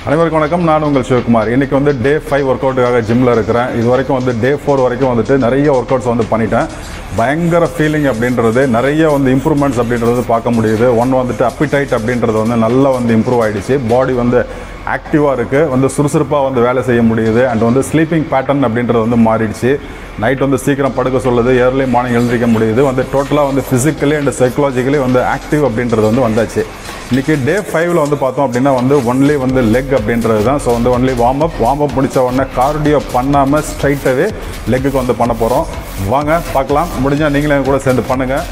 அனைவருக்கும் வணக்கம் நான் உங்கள் சிவகுமார் இன்னைக்கு வந்து டே ஃபைவ் ஒர்க் அவுட்டுக்காக ஜிம்மில் இருக்கிறேன் இது வரைக்கும் வந்து டே ஃபோர் வரைக்கும் வந்துட்டு நிறைய ஒர்க் அவுட்ஸ் வந்து பண்ணிட்டேன் பயங்கர ஃபீலிங் அப்படின்றது நிறைய வந்து இம்ப்ரூவ்மெண்ட்ஸ் அப்படின்றது பார்க்க முடியுது ஒன் வந்துட்டு அப்பிடைட் அப்படின்றது வந்து நல்லா வந்து இம்ப்ரூவ் ஆயிடுச்சு பாடி வந்து ஆக்டிவாக இருக்குது வந்து சுறுசுறுப்பாக வந்து வேலை செய்ய முடியுது அண்ட் வந்து ஸ்லீப்பிங் பேட்டர்ன் அப்படின்றது வந்து மாறிடுச்சு நைட் வந்து சீக்கிரம் படுக்க சொல்லுது ஏர்லி மார்னிங் எழுந்திரிக்க முடியுது வந்து டோட்டலாக வந்து ஃபிசிக்கலி அண்ட் சைக்கலாஜிக்கலி வந்து ஆக்டிவ் அப்படின்றது வந்து வந்தாச்சு இன்னைக்கு டே ஃபைவ்ல வந்து பார்த்தோம் அப்படின்னா வந்து ஒன்லி வந்து லெக் அப்படின்றது தான் ஸோ வந்து only warm up warm up முடிச்ச உடனே கார்டியோ பண்ணாமல் ஸ்ட்ரைட்டாகவே லெக்குக்கு வந்து பண்ண போகிறோம் வாங்க பார்க்கலாம் முடிஞ்சால் நீங்களே என் கூட சேர்ந்து பண்ணுங்கள்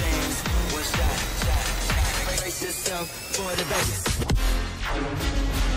yourself for the best.